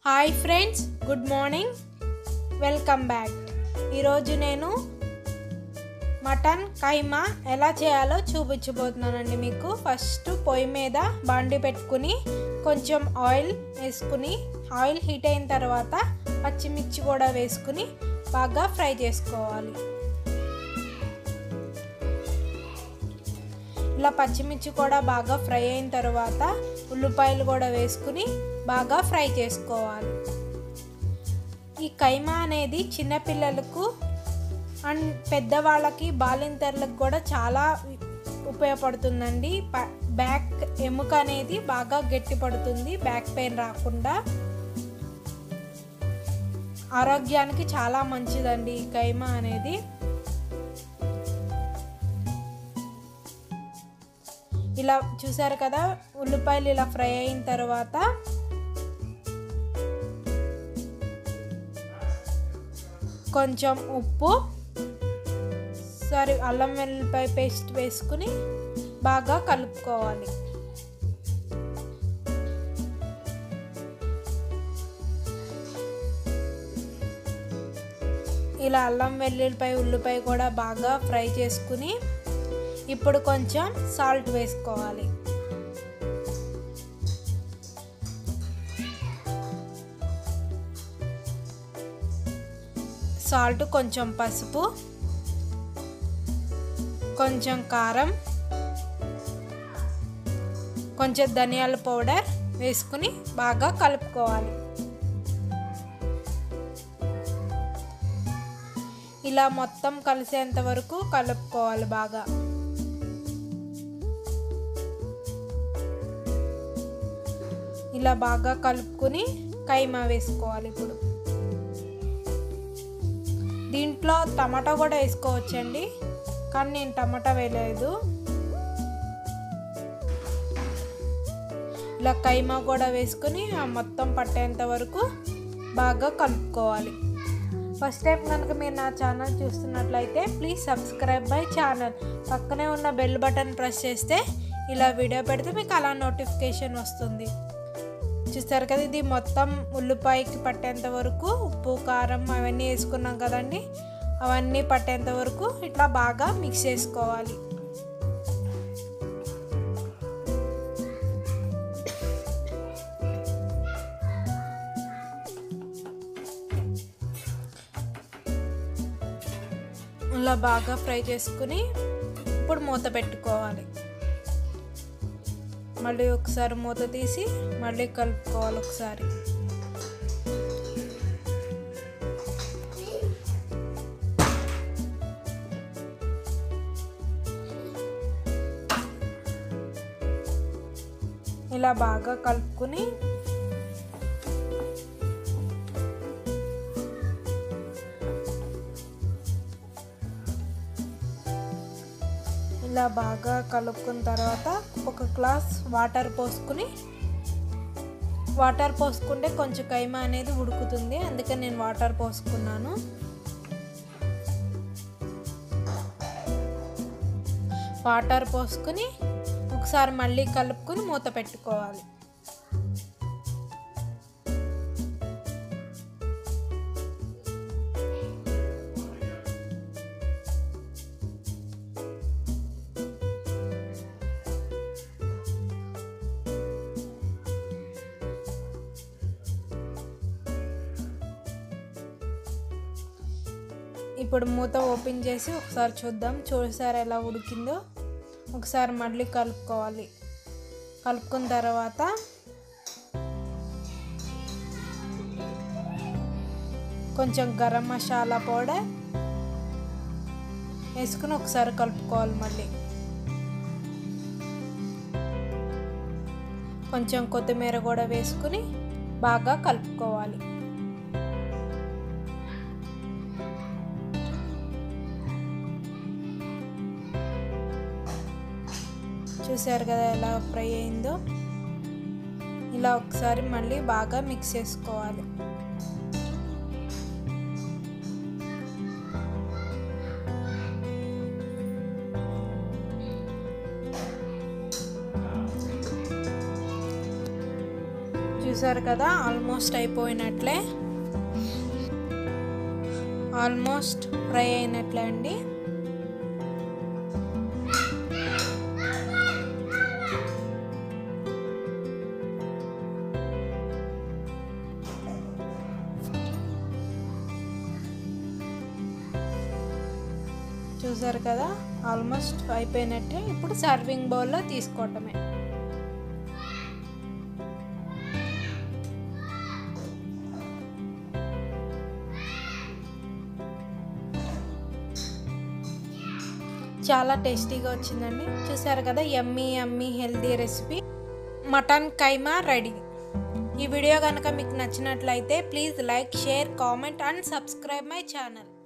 hi friends good morning welcome back ఈరోజు నేను mutton కైమా ఎలా చేయాలో చూపించబోతున్నానండి మీకు ఫస్ట్ పొయ్యి మీద బండి పెట్టుకుని కొంచెం ఆయిల్ వేసుకుని ఆయిల్ హీట్ అయిన తర్వాత పచ్చిమిర్చి కూడా వేసుకుని బాగా ఫ్రై చేసుకోవాలి ఇలా పచ్చిమిర్చి కూడా బాగా ఫ్రై అయిన తర్వాత ఉల్లిపాయలు కూడా వేసుకుని బాగా ఫ్రై చేసుకోవాలి ఈ కైమా అనేది చిన్నపిల్లలకు అండ్ పెద్దవాళ్ళకి బాలింతర్లకు కూడా చాలా ఉపయోగపడుతుందండి బ్యాక్ ఎముక అనేది బాగా గట్టిపడుతుంది బ్యాక్ పెయిన్ రాకుండా ఆరోగ్యానికి చాలా మంచిదండి ఈ కైమా అనేది ఇలా చూసారు కదా ఉల్లిపాయలు ఇలా ఫ్రై అయిన తర్వాత కొంచెం ఉప్పు సరి అల్లం వెల్లిపాయ పేస్ట్ వేసుకుని బాగా కలుపుకోవాలి ఇలా అల్లం వెల్లుల్లిపాయ ఉల్లిపాయ కూడా బాగా ఫ్రై చేసుకుని ఇప్పుడు కొంచెం సాల్ట్ వేసుకోవాలి సాల్ట్ కొంచెం పసుపు కొంచెం కారం కొంచెం ధనియాల పౌడర్ వేసుకుని బాగా కలుపుకోవాలి ఇలా మొత్తం కలిసేంత వరకు కలుపుకోవాలి బాగా ఇలా బాగా కలుపుకుని కైమా వేసుకోవాలి ఇప్పుడు దీంట్లో టమాటా కూడా వేసుకోవచ్చండి కానీ నేను టమాటా వేయలేదు ఇలా కైమా కూడా వేసుకుని మొత్తం పట్టేంత వరకు బాగా కలుపుకోవాలి ఫస్ట్ టైం కనుక మీరు నా ఛానల్ చూస్తున్నట్లయితే ప్లీజ్ సబ్స్క్రైబ్ మై ఛానల్ పక్కనే ఉన్న బెల్ బటన్ ప్రెస్ చేస్తే ఇలా వీడియో పెడితే మీకు అలా నోటిఫికేషన్ వస్తుంది చూస్తారు కదా ఇది మొత్తం ఉల్లిపాయకి పట్టేంత వరకు ఉప్పు కారం అవన్నీ వేసుకున్నాం కదండి అవన్నీ పట్టేంత వరకు ఇట్లా బాగా మిక్స్ చేసుకోవాలి ఇలా బాగా ఫ్రై చేసుకుని ఇప్పుడు మూత పెట్టుకోవాలి మళ్ళీ ఒకసారి మూత తీసి మళ్ళీ కలుపుకోవాలి ఒకసారి ఇలా బాగా కలుపుకుని ఇలా బాగా కలుపుకున్న తర్వాత ఒక గ్లాస్ వాటర్ పోసుకుని వాటర్ పోసుకుంటే కొంచెం కైమా అనేది ఉడుకుతుంది అందుకే నేను వాటర్ పోసుకున్నాను వాటర్ పోసుకుని ఒకసారి మళ్ళీ కలుపుకుని మూత పెట్టుకోవాలి ఇప్పుడు మూత ఓపెన్ చేసి ఒకసారి చూద్దాం చూసారు ఎలా ఉడికిందో ఒకసారి మళ్ళీ కలుపుకోవాలి కలుపుకున్న తర్వాత కొంచెం గరం మసాలా పౌడర్ వేసుకుని ఒకసారి కలుపుకోవాలి మళ్ళీ కొంచెం కొత్తిమీర కూడా వేసుకుని బాగా కలుపుకోవాలి చూసారు కదా ఎలా ఫ్రై అయిందో ఇలా ఒకసారి మళ్ళీ బాగా మిక్స్ చేసుకోవాలి చూసారు కదా ఆల్మోస్ట్ అయిపోయినట్లే ఆల్మోస్ట్ ఫ్రై అయినట్లే అండి చూసారు కదా ఆల్మోస్ట్ అయిపోయినట్టే ఇప్పుడు సర్వింగ్ బౌల్లో తీసుకోవటమే చాలా టేస్టీగా వచ్చిందండి చూసారు కదా yummy yummy healthy recipe mutton keema ready ఈ వీడియో కనుక మీకు నచ్చినట్లయితే please like share comment and subscribe my channel